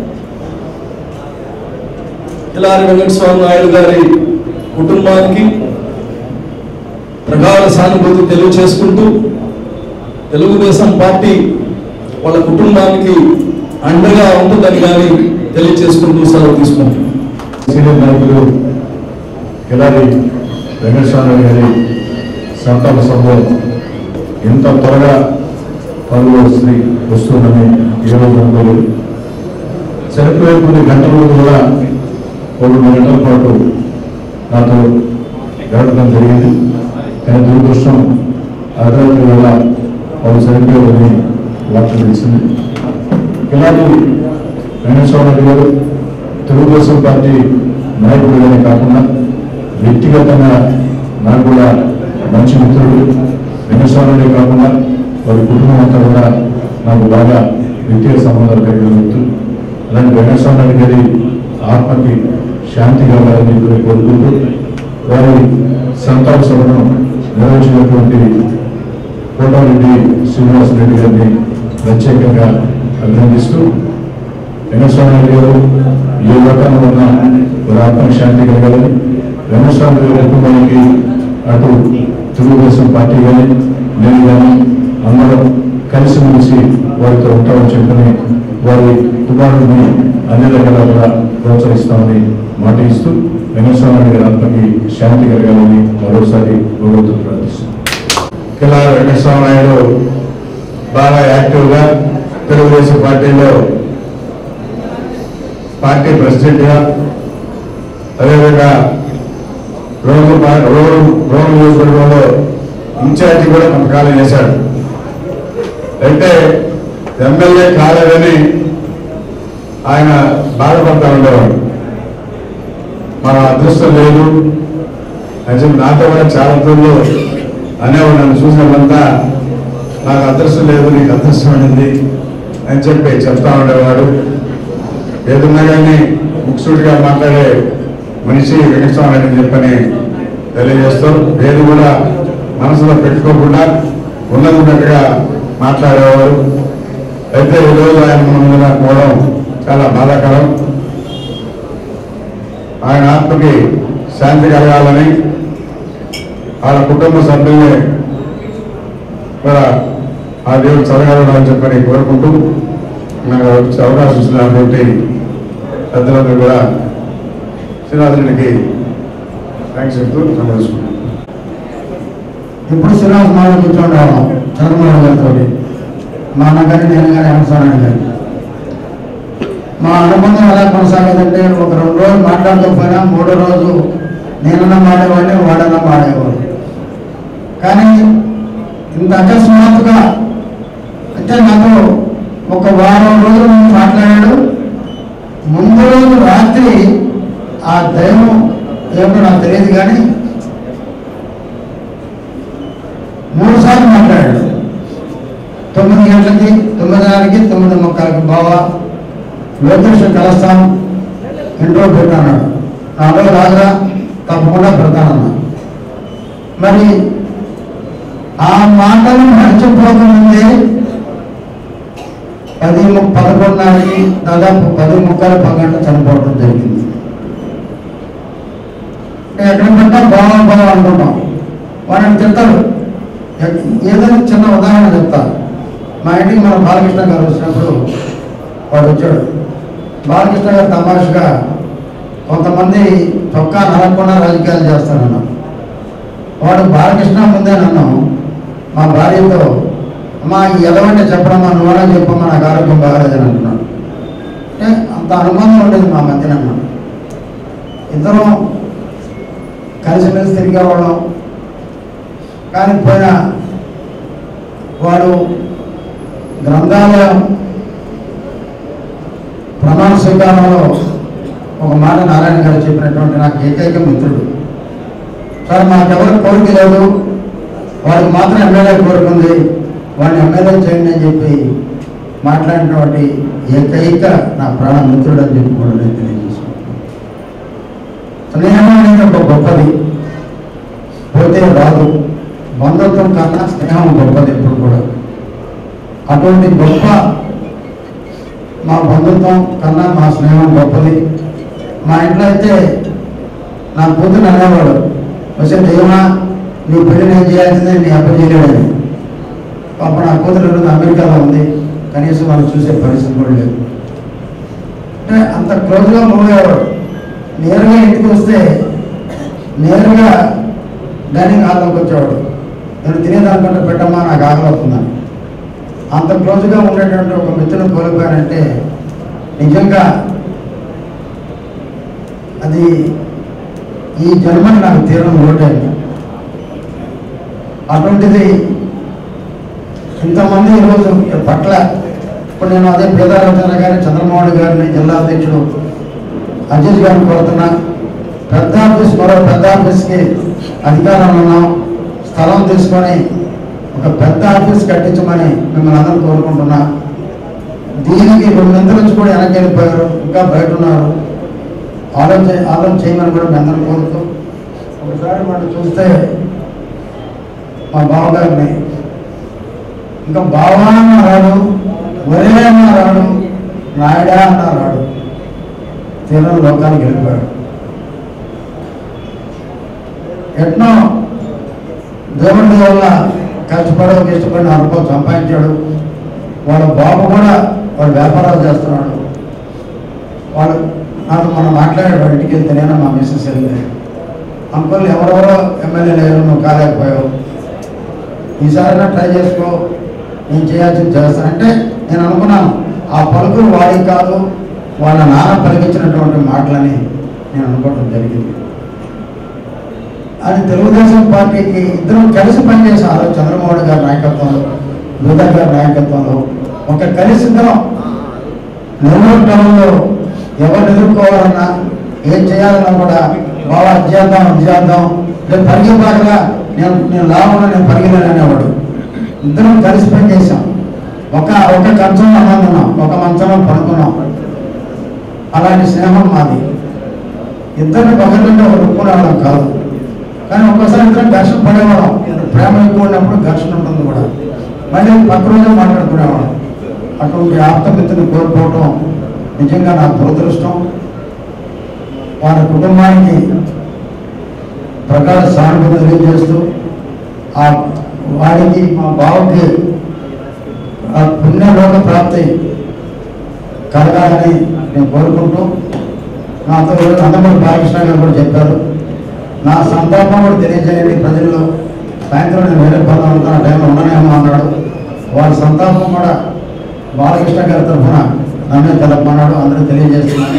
కిలారి వెంకటస్వామి నాయుడు గారి కుటుంబానికి ప్రగాఢ సానుభూతి తెలియచేసుకుంటూ తెలుగుదేశం పార్టీ వాళ్ళ కుటుంబానికి అండగా ఉంటుందని కానీ తెలియచేసుకుంటూ సెలవు తీసుకుంటాం సీనియర్ నాయకులు కిలారి వెంకటస్వామి గారి సంతాప సభలో ఎంత త్వరగా పనులు వస్తుంది వస్తుందని ఈరోజు అనుకోలేదు చనిపోయే కొన్ని గంటల ముందు కూడా ఒక రెండు గంటల పాటు నాతో గడపడం జరిగింది కానీ దురదృష్టం అర్ధరాత్రి వేళ వాళ్ళు చనిపోయారని వార్త తెలిసింది ఇలాంటి వెంకటస్వామి రెడ్డి గారు తెలుగుదేశం పార్టీ నాయకుడిగానే కాకుండా వ్యక్తిగతంగా నాకు కూడా మంచి మిత్రుడు వెంకటస్వామి రెడ్డి కాకుండా వారి కుటుంబం అంతా కూడా నాకు బాగా వ్యక్తిగత సంబంధాలు కలిగిన వ్యక్తులు అలాంటి వెంకటస్వామి రెడ్డి గారి ఆత్మకి శాంతి కావాలని చెప్పి కోరుకుంటూ వారి సంతాప సభను నిర్వహించినటువంటి కోటారెడ్డి శ్రీనివాస రెడ్డి గారిని ప్రత్యేకంగా అభినందిస్తూ వెంకటస్వామి రెడ్డి గారు ఏ లోకంలో ఉన్న వారి ఆత్మకి శాంతి కలగాలని వెంకటస్వామి గారి కుటుంబానికి అటు తెలుగుదేశం పార్టీ కానీ నేను కానీ అందరం కలిసిమెలిసి వారితో ఉంటామని చెప్పని వారి కుమారుడిని అన్ని రకాల కూడా ప్రోత్సహిస్తామని మాట ఇస్తూ వెంకటస్వామి గారి ఆత్మకి శాంతి కలగాలని మరోసారి భగవంతుడు ప్రార్థిస్తున్నాం కిలా వెంకటస్వామి నాయుడు బాగా యాక్టివ్గా తెలుగుదేశం పార్టీలో పార్టీ ప్రెసిడెంట్గా అదేవిధంగా రోడ్డు రోడ్డు రోడ్డు నియోజకవర్గంలో ఇన్ఛార్జి కూడా కొంతకాలం చేశాడు అయితే ఎమ్మెల్యే కాలేదని ఆయన బాధపడతా ఉండేవాడు మన అదృష్టం లేదు అని చెప్పి నాతో కూడా చాలా తూర్లు అనేవాడు నన్ను చూసినప్పుడంతా నాకు అదృష్టం లేదు నీకు అదృష్టం అయింది అని చెప్పి చెప్తా ఉండేవాడు ఏదున్నా కానీ ముక్సుడిగా మాట్లాడే మనిషి వెంకటస్వామి అని చెప్పని తెలియజేస్తూ ఏది కూడా మనసులో పెట్టుకోకుండా ఉన్నది ఉన్నట్టుగా మాట్లాడేవారు అయితే ఈరోజు ఆయన మన ముందున పోవడం చాలా బాధాకరం ఆయన ఆత్మకి శాంతి కలగాలని వాళ్ళ కుటుంబ సభ్యుల్ని కూడా ఆ దేవుడు చదగాలని చెప్పని కోరుకుంటూ నాకు వచ్చే అవకాశం ఇచ్చినటువంటి పెద్దలందరూ కూడా శ్రీనాథునికి థ్యాంక్స్ చెప్తూ నమస్కారం ఇప్పుడు శ్రీనివాస మాధవ్ కూర్చోండి చంద్రబాబు గారితో మా అన్న గారి నేను గారి అనుసరణ గారి మా అనుబంధం ఎలా కొనసాగేదంటే ఒక రెండు రోజులు మాట్లాడకపోయినా మూడో రోజు నేనన్నా మాడేవాడిని వాడన్నా మాడేవాడు కానీ ఇంత అకస్మాత్తుగా అంటే నాతో ఒక వారం రోజులు ముందు మాట్లాడాడు ముందు రోజు రాత్రి ఆ దైవం ఏమిటో నాకు తెలియదు కానీ మూడు సార్లు మాట్లాడాడు తొమ్మిది గంటలకి తొమ్మిదిన్నరకి తొమ్మిది ముక్కలకి బావ లోకేష్ కలుస్తాం ఇంట్లో పెట్టాను నాలో రాజా తప్పకుండా పెడతానన్నా మరి ఆ మాటలు మర్చిపోకముందే పది ము- పదకొండున్నరకి దాదాపు పది ముక్కలు పన్నెండు చనిపోవడం జరిగింది ఎక్కడ పెట్టా బాగా బాగా అనుకుంటాం వాడిని తింటారు ఏదైనా చిన్న ఉదాహరణ చెప్తా మా ఇంటికి మన బాలకృష్ణ గారు వచ్చినప్పుడు వాడు వచ్చాడు బాలకృష్ణ గారు తమాషగా కొంతమంది చొక్కా నరకుండా రాజకీయాలు చేస్తానన్నా వాడు బాలకృష్ణ ముందే నన్ను మా భార్యతో అమ్మా ఈ ఎదవంటే చెప్పడమ్మా నువ్వన్నా చెప్పమ్మా నాకు ఆరోగ్యం బాగాలేదని అంటున్నాడు అంటే అంత అనుబంధం ఉండేది మా మధ్యన అన్నమాట ఇద్దరం కలిసిమెలిసి తిరిగేవాళ్ళం కానీ పోయిన వాడు గ్రంథాలయం ప్రమాణ స్వీకారంలో ఒక మాట నారాయణ గారు చెప్పినటువంటి నాకు ఏకైక మిత్రుడు సార్ మాకెవరు కోరిక లేదు వాడికి మాత్రం ఎమ్మెల్యే కోరుకుంది వాడిని ఎమ్మెల్యే చేయండి అని చెప్పి మాట్లాడినటువంటి ఏకైక నా ప్రాణ మిత్రుడు అని చెప్పి కూడా నేను తెలియజేసుకుంటాను స్నేహం అనేది ఒక గొప్పది పోతే రాదు బంధుత్వం కన్నా స్నేహం గొప్పది ఎప్పుడు కూడా అటువంటి గొప్ప మా బంధుత్వం కన్నా మా స్నేహం గొప్పది మా ఇంట్లో అయితే నా కూతురు అనేవాడు వచ్చే దైవమా నీ పెళ్లి నేను చేయాల్సిందే నీ అప్ప చేయలేడని పాప నా కూతురు ఈరోజు అమెరికాలో ఉంది కనీసం వాళ్ళు చూసే పరిస్థితి కూడా లేదు అంటే అంత క్లోజ్గా మూవేవాడు నేరుగా ఇంటికి వస్తే నేరుగా డైనింగ్ హాల్లోకి వచ్చేవాడు నేను తినేదానికంటే పెట్టమ్మా నాకు ఆకలి అవుతుందని అంత క్లోజ్గా ఉండేటువంటి ఒక మిత్రుని కోల్పోయానంటే నిజంగా అది ఈ జన్మని నాకు తీరం ఓటైంది అటువంటిది ఇంతమంది ఈరోజు పట్ల ఇప్పుడు నేను అదే పేదారాజన గారి చంద్రమోహన్ గారిని జిల్లా అధ్యక్షుడు అజీజ్ గారిని కోరుతున్నా పెద్ద ఆఫీస్ మరో పెద్ద ఆఫీస్కి అధికారం ఉన్నాం స్థలం తీసుకొని ఒక పెద్ద ఆఫీస్ కట్టించమని మిమ్మల్ని అందరూ కోరుకుంటున్నా దీనికి రెండింతల నుంచి కూడా వెనక్కి వెళ్ళిపోయారు ఇంకా బయట ఉన్నారు ఆలోచన ఆలోచన చేయమని కూడా మీ అందరూ కోరుతూ ఒకసారి మనం చూస్తే మా బావగారిని ఇంకా బావా అన్న రాడు ఒరే అన్న రాడు నాయుడా అన్న రాడు తీరం లోకానికి వెళ్ళిపోయాడు ఎట్నో దేవుడి వల్ల కష్టపడి ఒక ఇష్టపడిన అనుభవం సంపాదించాడు వాళ్ళ బాబు కూడా వాడు వ్యాపారాలు చేస్తున్నాడు వాడు నాతో మనం మాట్లాడాడు వాడి ఇంటికి వెళ్తే నేను మా మిస్సెస్ వెళ్ళి అంకుల్ ఎవరెవరో ఎమ్మెల్యే లేరు నువ్వు కాలేకపోయావు ఈసారైనా ట్రై చేసుకో నేను చేయాల్సింది చేస్తాను అంటే నేను అనుకున్నాను ఆ పలుకులు వాడి కాదు వాళ్ళ నాన్న పలికించినటువంటి మాటలని నేను అనుకోవడం జరిగింది అది తెలుగుదేశం పార్టీకి ఇద్దరు కలిసి పనిచేశారు చంద్రమోహన్ గారి నాయకత్వంలో లూదా గారి నాయకత్వంలో ఒక కలిసి ఇద్దరం నెల్లూరు టౌన్లో ఎవరు ఎదుర్కోవాలన్నా ఏం చేయాలన్నా కూడా బాగా అది చేద్దాం ఇది చేద్దాం నేను పరిగెత్తాకలా నేను నేను లాభంలో నేను పరిగెత్తాను అనేవాడు ఇద్దరం కలిసి పనిచేశాం ఒక ఒక కంచం అన్నందున్నాం ఒక మంచంలో పడుకున్నాం అలాంటి స్నేహం మాది ఇద్దరిని పగలంటే ఒప్పుకునేవాళ్ళం కాదు కానీ ఒక్కసారి ఇద్దరం ఘర్షణ పడేవాళ్ళం ప్రేమ ఎక్కువ ఉన్నప్పుడు ఘర్షణ ఉంటుంది కూడా మళ్ళీ పక్క రోజే మాట్లాడుకునేవాళ్ళం అటువంటి ఆప్తమిత్రుని కోల్పోవటం నిజంగా నా దురదృష్టం వారి కుటుంబానికి ప్రగాఢ సానుభూతి తెలియజేస్తూ ఆ వాడికి మా బావకి ఆ పుణ్యలోక ప్రాప్తి కలగాలని నేను కోరుకుంటూ నాతో ఈరోజు నందమూరి బాలకృష్ణ గారు కూడా చెప్పారు నా సంతాపం కూడా తెలియజేయండి ప్రజల్లో సాయంత్రం నేను వేరే పనులు ఉంటాను టైంలో ఉండనేమో అన్నాడు వారి సంతాపం కూడా బాలకృష్ణ గారి తరఫున నన్నే తెలపమన్నాడు అందరూ తెలియజేస్తున్నాను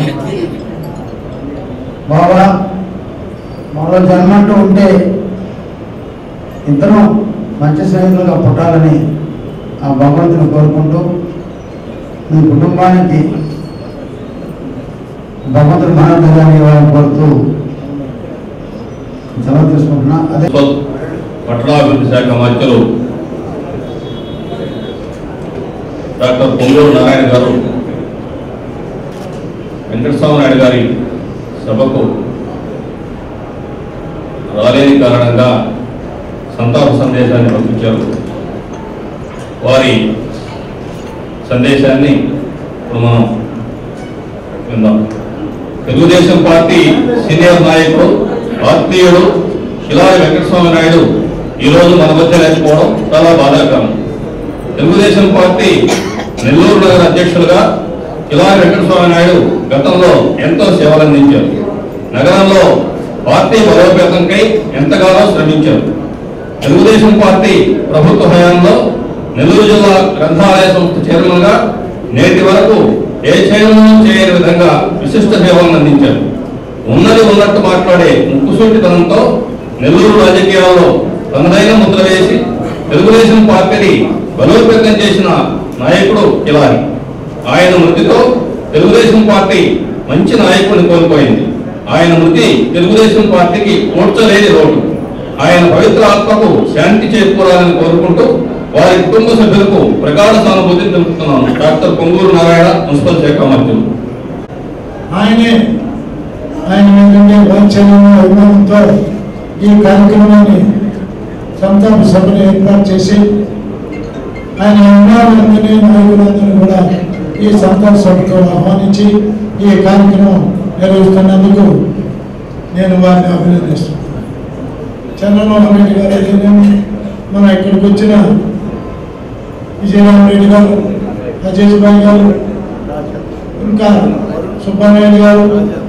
బాబా మరో జన్మంటూ ఉంటే ఇద్దరం మంచి స్నేహితులుగా పుట్టాలని ఆ భగవంతుని కోరుకుంటూ మీ కుటుంబానికి భగవంతుని మనోధైర్యాన్ని ఇవ్వాలని కోరుతూ సెలవు తీసుకుంటున్నా అదే మున్సిపల్ పట్టణాభివృద్ధి శాఖ మంత్రులు డాక్టర్ పొంగూరు నారాయణ గారు వెంకటస్వామి నాయుడు గారి సభకు రాలేని కారణంగా సంతాప సందేశాన్ని పంపించారు వారి సందేశాన్ని ఇప్పుడు మనం విందాం తెలుగుదేశం పార్టీ సీనియర్ నాయకుడు ఆత్మీయుడు శిలారి వెంకటస్వామి నాయుడు ఈరోజు మన మధ్య లేకపోవడం చాలా బాధాకరం తెలుగుదేశం పార్టీ నెల్లూరు నగర అధ్యక్షులుగా శిలారి వెంకటస్వామి నాయుడు గతంలో ఎంతో సేవలందించారు నగరంలో పార్టీ బలోపేతంకై ఎంతగానో శ్రమించారు తెలుగుదేశం పార్టీ ప్రభుత్వ హయాంలో నెల్లూరు జిల్లా గ్రంథాలయ సంస్థ చైర్మన్గా నేటి వరకు ఏ చైర్మన్ చేయని విధంగా విశిష్ట సేవలను అందించారు ఉన్నది ఉన్నట్టు మాట్లాడే ముక్కుసూటితనంతో నెల్లూరు రాజకీయాల్లో తనదైన ముద్ర వేసి తెలుగుదేశం పార్టీని బలోపేతం చేసిన నాయకుడు కిలారి ఆయన మృతితో తెలుగుదేశం పార్టీ మంచి నాయకుడిని కోల్పోయింది ఆయన మృతి తెలుగుదేశం పార్టీకి కూర్చలేని రోడ్డు ఆయన పవిత్ర ఆత్మకు శాంతి చేకూరాలని కోరుకుంటూ వారి కుటుంబ సభ్యులకు ప్రగాఢ సానుభూతి తెలుపుతున్నాను డాక్టర్ పొంగూరు నారాయణ మున్సిపల్ శాఖ మంత్రులు ఆయనే ఆయన మీద ఉండే వాత్సల్యము అభిమానంతో ఈ కార్యక్రమాన్ని సంతాప సభను ఏర్పాటు చేసి ఆయన అభిమానులందరినీ నాయకులందరినీ కూడా ఈ సంతాప సభకు ఆహ్వానించి ఈ కార్యక్రమం నిర్వహిస్తున్నందుకు నేను వారిని అభినందిస్తున్నాను చంద్రబాబు రెడ్డి గారు అయితేనేమి మన ఇక్కడికి వచ్చిన విజయరామరెడ్డి గారు అజేష్ భాయ్ గారు ఇంకా సుబ్బారాయుడు గారు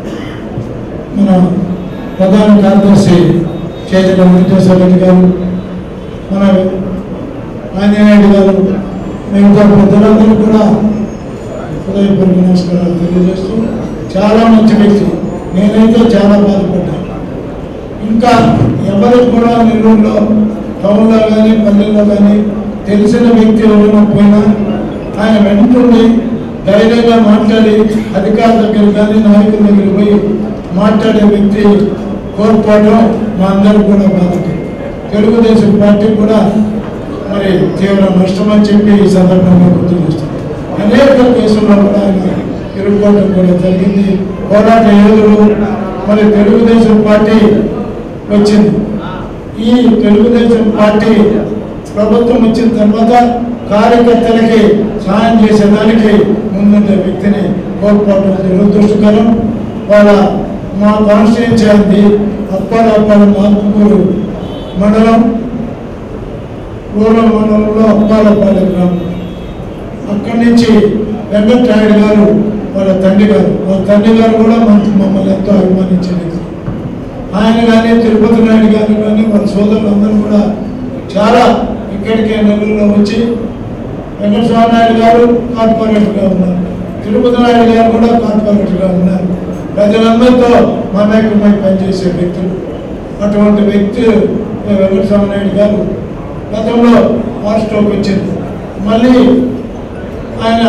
మన ప్రధాన కార్యదర్శి చైతన్య వెంకటేశ్వర రెడ్డి గారు మన ఆంజనేయుడు గారు మిగతా పెద్దలందరూ కూడా హృదయపూర్వక నమస్కారాలు తెలియజేస్తూ చాలా మంచి వ్యక్తి నేనైతే చాలా బాధపడ్డాను ఇంకా ఎవరికి కూడా నెల్లూరులో టౌన్లో కానీ పల్లెల్లో కానీ తెలిసిన వ్యక్తి ఎవరైనా పోయినా ఆయన వెంటుండి ధైర్యంగా మాట్లాడి అధికారుల దగ్గర కానీ నాయకుల దగ్గర పోయి మాట్లాడే వ్యక్తి కోల్పోవడం మా అందరూ కూడా బాధకి తెలుగుదేశం పార్టీ కూడా మరి తీవ్ర నష్టం అని చెప్పి ఈ సందర్భంగా గుర్తు చేస్తాం అనేక కేసుల్లో కూడా ఆయన ఇరుక్కోవడం కూడా జరిగింది పోరాట యోధులు మరి తెలుగుదేశం పార్టీ వచ్చింది ఈ తెలుగుదేశం పార్టీ ప్రభుత్వం వచ్చిన తర్వాత కార్యకర్తలకి సాయం చేసేదానికి ముందుండే వ్యక్తిని కోల్పోవడం దురదృష్టకరం వాళ్ళ మా కాన్స్టిట్యూన్సీ అయింది అప్పాలపాలెం ఆత్మకూరు మండలం రూరల్ మండలంలో అప్పాలపాలెం గ్రామం అక్కడి నుంచి వెంకటరాయుడు గారు వాళ్ళ తండ్రి గారు వాళ్ళ తండ్రి గారు కూడా మంచి మమ్మల్ని ఎంతో అభిమానించే వ్యక్తి ఆయన కానీ తిరుపతి నాయుడు గారు కానీ వాళ్ళ సోదరులందరూ కూడా చాలా ఇక్కడికే నెల్లూరులో వచ్చి వెంకటస్వామి నాయుడు గారు కార్పొరేటర్గా ఉన్నారు తిరుపతి నాయుడు గారు కూడా కార్పొరేటర్గా ఉన్నారు ప్రజలందరితో మమేకమై పనిచేసే వ్యక్తులు అటువంటి వ్యక్తి వెంకటస్వామి నాయుడు గారు గతంలో హార్ట్ స్ట్రోక్ వచ్చింది మళ్ళీ ఆయన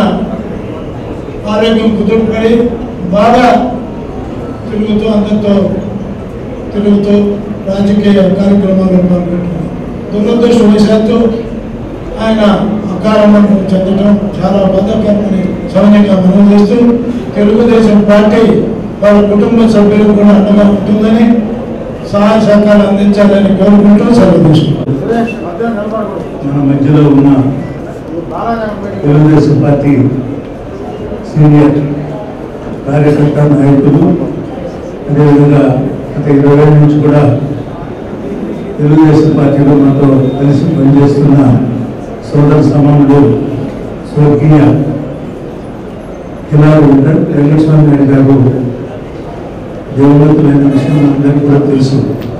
ఆరోగ్యం కుదురుపడి బాగా తిరుగుతూ అందరితో తిరుగుతూ రాజకీయ కార్యక్రమాల్లో పాల్గొంటున్నారు దురదృష్టవశాత్తు ఆయన ఆ అకాల మరణం చెందడం చాలా బాధాకరమని సౌన్యంగా మనం చేస్తూ తెలుగుదేశం పార్టీ వాళ్ళ కుటుంబ సభ్యులకు కూడా అండగా ఉంటుందని సహాయ సహకారాలు అందించాలని కోరుకుంటూ సెలవు తీసుకుంటాం మన మధ్యలో ఉన్న తెలుగుదేశం పార్టీ సీనియర్ కార్యకర్త నాయకులు అదేవిధంగా గత ఇరవై ఏళ్ళ నుంచి కూడా తెలుగుదేశం పార్టీలో మాతో కలిసి పనిచేస్తున్న సోదర సమానులు స్వర్గీయ కిలారు వెంకటస్వామి నాయుడు గారు దేవదత్తులైన విషయం అందరికీ కూడా తెలుసు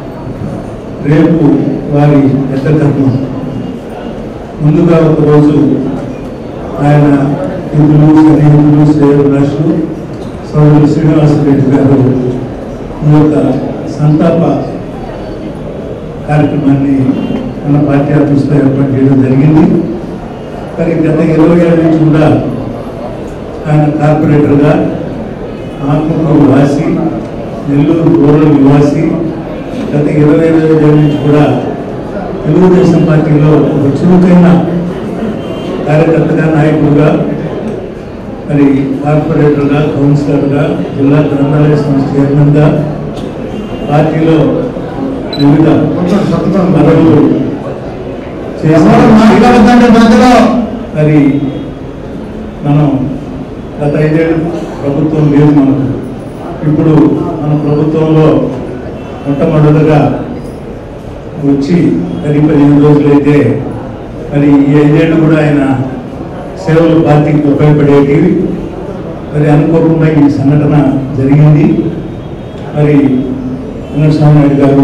రేపు వారి పెద్దకర్మం ముందుగా ఒక రోజు ఆయన హిందులు సన్నిహితులు శ్రేయభిలాషులు సోదరులు శ్రీనివాసరెడ్డి గారు ఈ యొక్క సంతాప కార్యక్రమాన్ని మన పార్టీ ఆఫీస్లో ఏర్పాటు చేయడం జరిగింది కానీ గత ఇరవై ఏళ్ళ నుంచి కూడా ఆయన కార్పొరేటర్గా ఆత్మకూరు వాసి నెల్లూరు రూరల్ నివాసి గత ఇరవై ఐదు ఏళ్ళ నుంచి కూడా తెలుగుదేశం పార్టీలో ఒక చురుకైన కార్యకర్తగా నాయకుడుగా మరి కార్పొరేటర్గా కౌన్సిలర్గా జిల్లా గ్రంథాలయ సంస్థ చైర్మన్గా పార్టీలో వివిధ పదవులు ఎవరు మాట్లాడద్దంటే మధ్యలో మరి మనం గత ఐదేళ్ళు ప్రభుత్వం లేదు మనకు ఇప్పుడు మన ప్రభుత్వంలో మొట్టమొదటిగా వచ్చి పది పదిహేను రోజులైతే మరి ఈ ఐదేళ్ళు కూడా ఆయన సేవలు పార్టీకి ఉపయోగపడేటివి మరి అనుకోకుండా ఈ సంఘటన జరిగింది మరి వెంకటస్వామి నాయుడు గారు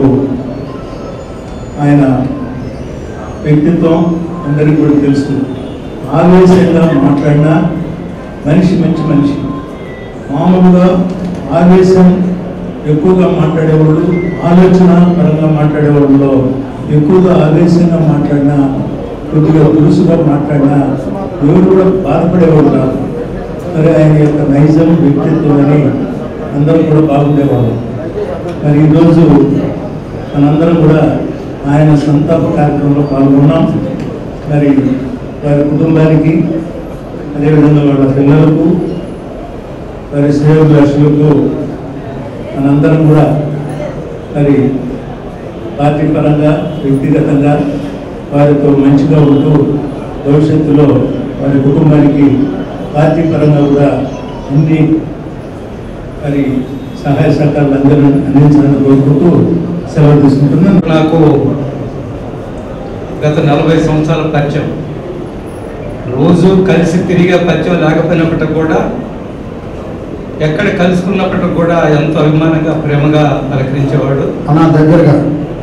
ఆయన వ్యక్తిత్వం అందరికీ కూడా తెలుసు ఆవేశంగా మాట్లాడినా మనిషి మంచి మనిషి మామూలుగా ఆవేశం ఎక్కువగా మాట్లాడేవాళ్ళు ఆలోచన పరంగా మాట్లాడేవాళ్ళలో ఎక్కువగా ఆవేశంగా మాట్లాడినా కొద్దిగా దురుసుగా మాట్లాడినా ఎవరు కూడా బాధపడేవాళ్ళు కాదు మరి ఆయన యొక్క నైజం వ్యక్తిత్వం అని అందరూ కూడా బాగుండేవాళ్ళు మరి ఈరోజు మనందరం కూడా ఆయన సంతాప కార్యక్రమంలో పాల్గొన్నాం మరి వారి కుటుంబానికి అదేవిధంగా వాళ్ళ పిల్లలకు వారి శ్రేయోభిలాషులకు మనందరం కూడా మరి పార్టీ పరంగా వ్యక్తిగతంగా వారితో మంచిగా ఉంటూ భవిష్యత్తులో వారి కుటుంబానికి పార్టీ పరంగా కూడా అన్ని మరి సహాయ సహకారాలు అందరూ అందించాలని కోరుకుంటూ సెలవు తీసుకుంటున్నాను నాకు గత నలభై సంవత్సరాల పరిచయం రోజు కలిసి తిరిగే పరిచయం లేకపోయినప్పటికీ కూడా ఎక్కడ కలుసుకున్నప్పటికీ కూడా ఎంతో అభిమానంగా ప్రేమగా పలకరించేవాడు అన్న దగ్గరగా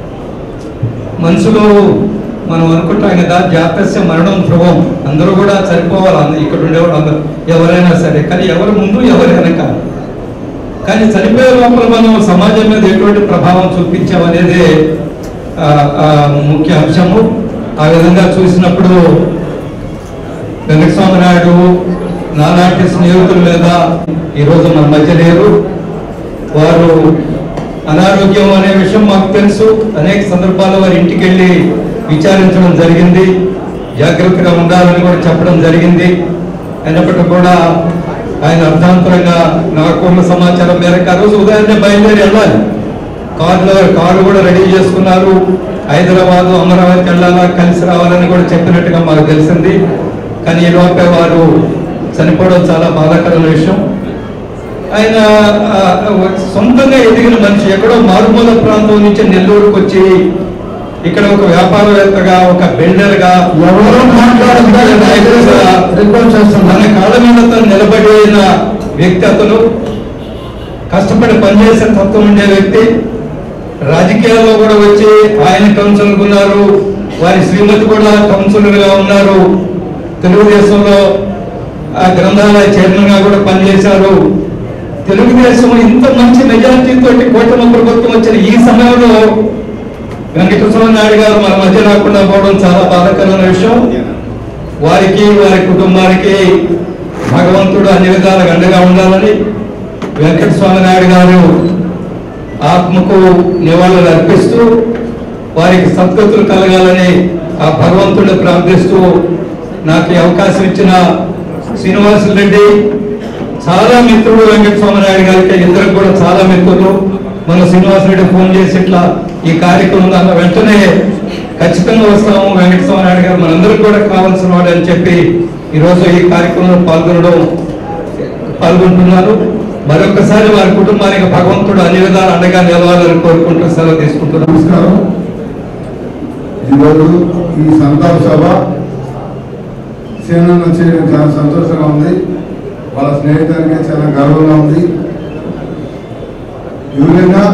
మనసులో మనం అనుకుంటాం కదా జాతస్య మరణం ధ్రువం అందరూ కూడా చనిపోవాలి అంద- ఇక్కడ ఉండేవాళ్ళు అందరూ ఎవరైనా సరే కానీ ఎవరు ముందు ఎవరు వెనక కానీ చనిపోయే లోపల మనం సమాజం మీద ఎటువంటి ప్రభావం చూపించామనేది ఆ, ఆ, ముఖ్య అంశము ఆ విధంగా చూసినప్పుడు వెంకటస్వామి నాయుడు నాలాంటి స్నేహితుల మీద ఈరోజు మన మధ్య లేరు వారు అనారోగ్యం అనే విషయం మాకు తెలుసు అనేక సందర్భాల్లో వారి ఇంటికి వెళ్ళి విచారించడం జరిగింది జాగ్రత్తగా ఉండాలని కూడా చెప్పడం జరిగింది అయినప్పటికీ కూడా ఆయన అర్థాంతరంగా నాకున్న సమాచారం మేరకు ఆ రోజు ఉదయాన్నే బయలుదేరి వెళ్ళాలి కారులో కారు కూడా రెడీ చేసుకున్నారు హైదరాబాద్ అమరావతి వెళ్ళాలా కలిసి రావాలని కూడా చెప్పినట్టుగా మాకు తెలిసింది కానీ ఈ లోపే వారు చనిపోవడం చాలా బాధాకరమైన విషయం ఆయన ఆ, సొంతంగా ఎదిగిన మనిషి ఎక్కడో మారుమూల ప్రాంతం నుంచి నెల్లూరుకు వచ్చి ఇక్కడ ఒక వ్యాపారవేత్తగా ఒక బిల్డర్గా ఎవరు మాట్లాడద్దని నాయకుడిగా రిక్వెస్ట్ చేస్తున్నాను తన కాళ్ళ మీద తను నిలబడిన వ్యక్తి అతను కష్టపడి పనిచేసే తత్వం ఉండే వ్యక్తి రాజకీయాల్లో కూడా వచ్చి ఆయన కౌన్సిలర్ ఉన్నారు వారి శ్రీమతి కూడా కౌన్సిలర్ గా ఉన్నారు తెలుగుదేశంలో ఆ గ్రంథాలయ చైర్మన్ గా కూడా పనిచేశారు తెలుగుదేశం ఇంత మంచి మెజార్టీ తోటి కూటమి ప్రభుత్వం వచ్చిన ఈ సమయంలో వెంకటేశ్వర నాయుడు గారు మన మధ్య రాకుండా పోవడం చాలా బాధాకరమైన విషయం వారికి వారి కుటుంబానికి భగవంతుడు అన్ని విధాలుగా అండగా ఉండాలని వెంకట స్వామి నాయుడు గారు ఆత్మకు నివాళులు అర్పిస్తూ వారికి సద్గతులు కలగాలని ఆ భగవంతుడిని ప్రార్థిస్తూ నాకు ఈ అవకాశం ఇచ్చిన శ్రీనివాసులు రెడ్డి చాలా మిత్రుడు వెంకటస్వామి నాయుడు గారికి ఇద్దరు కూడా చాలా మిత్రులు మన శ్రీనివాస రెడ్డి ఫోన్ చేసి ఇట్లా ఈ కార్యక్రమం అన్న వెంటనే ఖచ్చితంగా వస్తాము వెంకటస్వామి నాయుడు గారు మనందరికి కూడా కావాల్సిన వాడు అని చెప్పి ఈరోజు ఈ కార్యక్రమంలో పాల్గొనడం పాల్గొంటున్నారు మరొకసారి వారి కుటుంబానికి భగవంతుడు అన్ని విధాలు అండగా నిలవాలని కోరుకుంటూ సెలవు తీసుకుంటున్నాను నమస్కారం ఈరోజు ఈ సంతాప సభ సేనన్న చేయడం చాలా సంతోషంగా ఉంది వాళ్ళ స్నేహితులకి చాలా గర్వంగా ఉంది ఈ విధంగా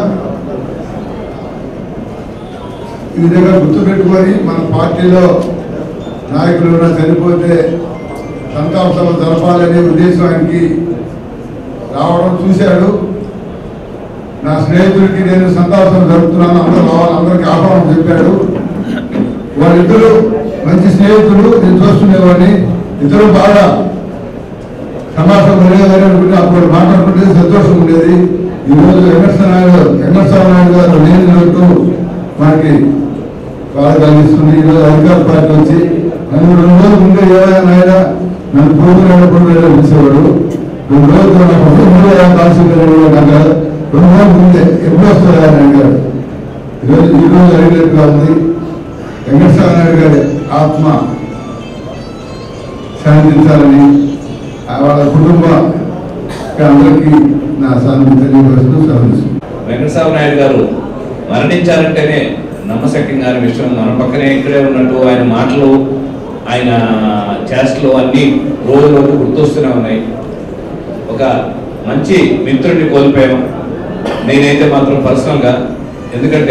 ఈ విధంగా గుర్తుపెట్టుకొని మన పార్టీలో నాయకులు ఎవరైనా చనిపోతే సంతాప సభ జరపాలనే ఉద్దేశం ఆయనకి రావడం చూశాడు నా స్నేహితుడికి నేను సంతాపం జరుపుతున్నాను అందరూ రావాలి అందరికి ఆహ్వానం చెప్పాడు వాళ్ళిద్దరు మంచి స్నేహితులు నేను చూస్తుండేవాడిని ఇద్దరు బాగా సమాసం ఉండేవారు అనుకుంటే అప్పుడు మాట్లాడుకుంటే సంతోషం ఉండేది ఈ రోజు వెంకటేశ్వర నాయుడు వెంకటేశ్వర నాయుడు గారు లేనినట్టు మనకి బాధ కలిగిస్తుంది ఈరోజు అధికార పార్టీ వచ్చి నన్ను రెండు రోజులు ముందే ఏమైనా నాయన నన్ను ప్రోగ్రాం ప్రోగ్రాం పిలిచేవాడు రెండు రోజులు నాకు ముందే కాల్సింది నాకు రెండు రోజుల ముందే ఎప్పుడు వస్తారు ఆయన అడిగారు ఈరోజు ఈ రోజు అడిగినట్టుగా ఉంది వెంకటేశ్వర నాయుడు గారి ఆత్మ శాంతించాలని ఆ వాళ్ళ కుటుంబ అందరికీ నా సానుభూతి తెలియవలసిన సర్వీసు వెంకటస్వామి నాయుడు గారు మరణించారంటేనే నమ్మశక్యంగా అనే విషయం మన పక్కనే ఇక్కడే ఉన్నట్టు ఆయన మాటలు ఆయన చేష్టలు అన్నీ రోజు రోజు గుర్తొస్తూనే ఉన్నాయి ఒక మంచి మిత్రుడిని కోల్పోయాము నేనైతే మాత్రం పర్సనల్గా ఎందుకంటే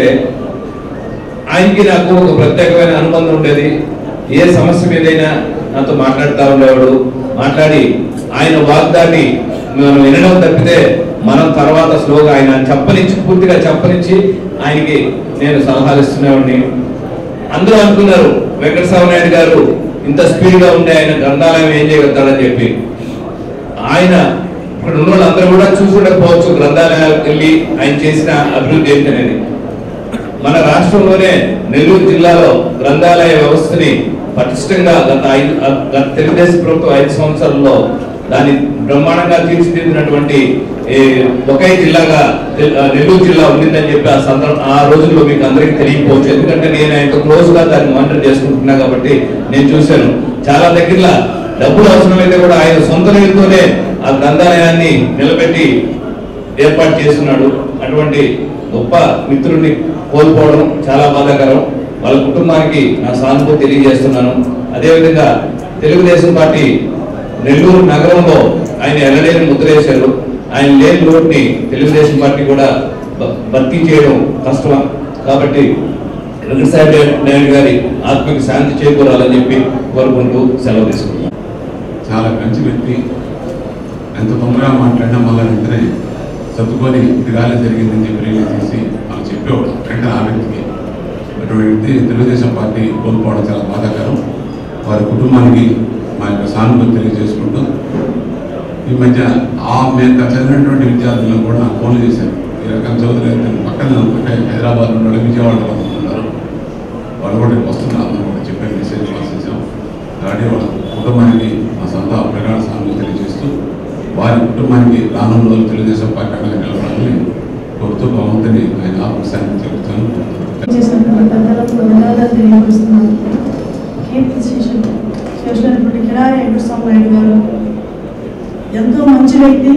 ఆయనకి నాకు ఒక ప్రత్యేకమైన అనుబంధం ఉండేది ఏ సమస్య మీదైనా నాతో మాట్లాడుతూ ఉండేవాడు మాట్లాడి ఆయన వాగ్దాన్ని మనం వినడం తప్పితే మనం తర్వాత స్లోగా ఆయన చెప్పనిచ్చి పూర్తిగా చెప్పనిచ్చి ఆయనకి నేను సలహాలు ఇస్తున్నవాడిని అందరూ అనుకున్నారు వెంకటస్వామి నాయుడు గారు ఇంత స్పీడ్గా ఉండే ఆయన గ్రంథాలయం ఏం చేయగలుగుతాడని చెప్పి ఆయన ఇక్కడ ఉన్న వాళ్ళందరూ కూడా చూసుండకపోవచ్చు గ్రంథాలయాలకు వెళ్ళి ఆయన చేసిన అభివృద్ధి ఏంటనేది మన రాష్ట్రంలోనే నెల్లూరు జిల్లాలో గ్రంథాలయ వ్యవస్థని పటిష్టంగా గత ఐదు గత తెలుగుదేశం ప్రభుత్వం ఐదు సంవత్సరాల్లో దాన్ని బ్రహ్మాండంగా తీర్చిదిద్దినటువంటి ఈ ఒకే జిల్లాగా తెల్- ఆ నెల్లూరు జిల్లా ఉండిందని చెప్పి ఆ సందర్భం ఆ రోజుల్లో మీకు అందరికీ తెలియకపోవచ్చు ఎందుకంటే నేను ఆయనతో క్లోజ్ గా దాన్ని మానిటర్ చేసుకుంటున్నా కాబట్టి నేను చూశాను చాలా దగ్గరలో డబ్బులు అవసరమైతే కూడా ఆయన సొంత నిధులతోనే ఆ గ్రంథాలయాన్ని నిలబెట్టి ఏర్పాటు చేస్తున్నాడు అటువంటి గొప్ప మిత్రుడిని కోల్పోవడం చాలా బాధాకరం వాళ్ళ కుటుంబానికి నా సానుభూతి తెలియజేస్తున్నాను అదేవిధంగా తెలుగుదేశం పార్టీ నెల్లూరు నగరంలో ఆయన ఎనలేని ముద్ర వేశారు ఆయన లేని లోటుని తెలుగుదేశం పార్టీ కూడా భ- భర్తీ చేయడం కష్టం కాబట్టి వెంకటసాయి నాయుడు గారి ఆత్మకి శాంతి చేకూరాలని చెప్పి కోరుకుంటూ సెలవు తీసుకుంటున్నాను చాలా మంచి వ్యక్తి ఎంత తొందరగా మాట్లాడినా మళ్ళీ వెంటనే సర్దుకొని ఇదిగానే జరిగిందని చెప్పి రిలీజ్ చేసి వాళ్ళు చెప్పేవాడు వెంటనే ఆ వ్యక్తికి అటువంటి వ్యక్తి తెలుగుదేశం పార్టీ కోల్పోవడం చాలా బాధాకరం వారి కుటుంబానికి మా యొక్క సానుభూతి తెలియజేసుకుంటూ ఈ మధ్య ఆ మేము చదివినటువంటి విద్యార్థులను కూడా నాకు ఫోన్లు చేశారు ఈ రకం చౌదరి గారు పక్కన అంటే హైదరాబాద్ నుండి విజయవాడలో ఉన్నారు వాళ్ళు కూడా రేపు వస్తున్నారు అని కూడా చెప్పే మెసేజ్ పాస్ చేశాం అలాగే వాళ్ళ కుటుంబానికి మా సొంత ప్రగాఢ సానుభూతి తెలియజేస్తూ వారి కుటుంబానికి రానున్న రోజులు తెలుగుదేశం పార్టీ అండగా నిలబడాలని కోరుతూ భగవంతుని ఆయన ఆత్మశాంతి చెబుతాను చేసినటువంటి పెద్దలకు ధన్యవాదాలు తెలియజేస్తున్నాను కీర్తి శేషుడు చేసినటువంటి కిడారి వెంకటస్వామి నాయుడు గారు ఎంతో మంచి వ్యక్తి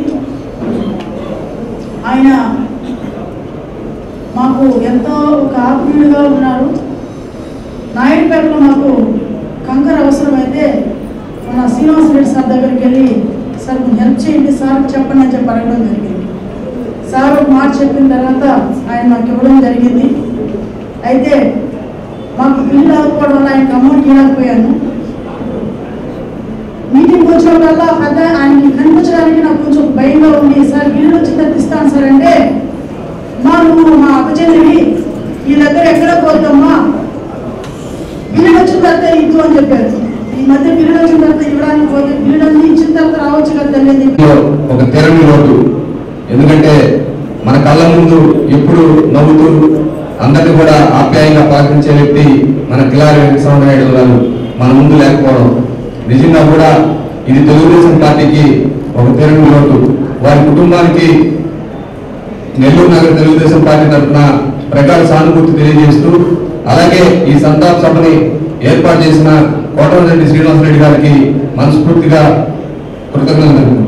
ఆయన మాకు ఎంతో ఒక ఆత్మీయుడిగా ఉన్నారు నాయుడుపేటలో మాకు కంకర అవసరమైతే మన శ్రీనివాస రెడ్డి సార్ దగ్గరికి వెళ్ళి సార్ కొంచెం హెల్ప్ చేయండి సార్ చెప్పండి అని చెప్పి అడగడం జరిగింది సార్ ఒక మాట చెప్పిన తర్వాత ఆయన మాకు ఇవ్వడం జరిగింది అయితే మాకు బిల్లు రాకపోవడం వల్ల ఆయనకు అమౌంట్ ఇవ్వలేకపోయాను మీటింగ్ వచ్చినప్పుడల్లా పెద్ద ఆయనకి కనిపించడానికి నాకు కొంచెం భయంగా ఉంది సార్ బిల్లు వచ్చిన తర్వాత ఇస్తాను సార్ అంటే మా నువ్వు మా అప్పచెల్లివి ఈ దగ్గర ఎక్కడ పోతామ్మా బిల్లు వచ్చిన తర్వాత ఇద్దు అని చెప్పారు ఈ మధ్య బిల్లు వచ్చిన తర్వాత ఇవ్వడానికి పోతే బిల్లు అన్ని ఇచ్చిన తర్వాత రావచ్చు కదా తల్లి అని చెప్పి ఒక తెరని లోటు ఎందుకంటే మన కళ్ళ ముందు ఎప్పుడు నవ్వుతూ అందరిని కూడా ఆప్యాయంగా పాటించే వ్యక్తి మన కిలారి వెంకటస్వామి నాయుడు గారు మన ముందు లేకపోవడం నిజంగా కూడా ఇది తెలుగుదేశం పార్టీకి ఒక తీరని లోటు వారి కుటుంబానికి నెల్లూరు నగర తెలుగుదేశం పార్టీ తరఫున ప్రగాఢ సానుభూతి తెలియజేస్తూ అలాగే ఈ సంతాప సభని ఏర్పాటు చేసిన కోటమిరెడ్డి శ్రీనివాసరెడ్డి గారికి మనస్ఫూర్తిగా కృతజ్ఞతలు తెలుపుతున్నాను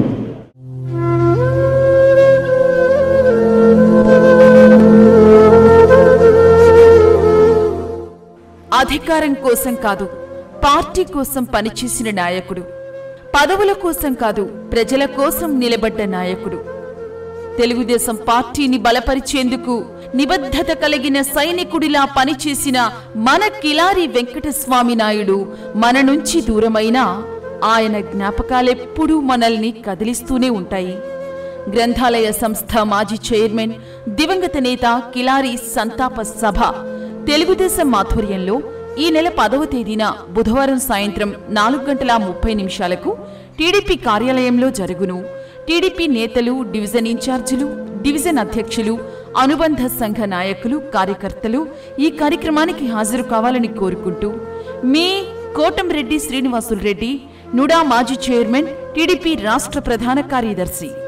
అధికారం కోసం కాదు పార్టీ కోసం పనిచేసిన నాయకుడు పదవుల కోసం కాదు ప్రజల కోసం నిలబడ్డ నాయకుడు తెలుగుదేశం పార్టీని బలపరిచేందుకు నిబద్ధత కలిగిన సైనికుడిలా పనిచేసిన మన కిలారి వెంకటస్వామి నాయుడు మన నుంచి దూరమైన ఆయన జ్ఞాపకాలెప్పుడూ మనల్ని కదిలిస్తూనే ఉంటాయి గ్రంథాలయ సంస్థ మాజీ చైర్మన్ దివంగత నేత కిలారి సంతాప సభ తెలుగుదేశం ఆధ్వర్యంలో ఈ నెల పదవ తేదీన బుధవారం సాయంత్రం నాలుగు గంటల ముప్పై నిమిషాలకు టీడీపీ కార్యాలయంలో జరుగును టీడీపీ నేతలు డివిజన్ ఇన్ఛార్జీలు డివిజన్ అధ్యక్షులు అనుబంధ సంఘ నాయకులు కార్యకర్తలు ఈ కార్యక్రమానికి హాజరు కావాలని కోరుకుంటూ మీ కోటంరెడ్డి శ్రీనివాసులు రెడ్డి నుడా మాజీ చైర్మన్ టీడీపీ రాష్ట్ర ప్రధాన కార్యదర్శి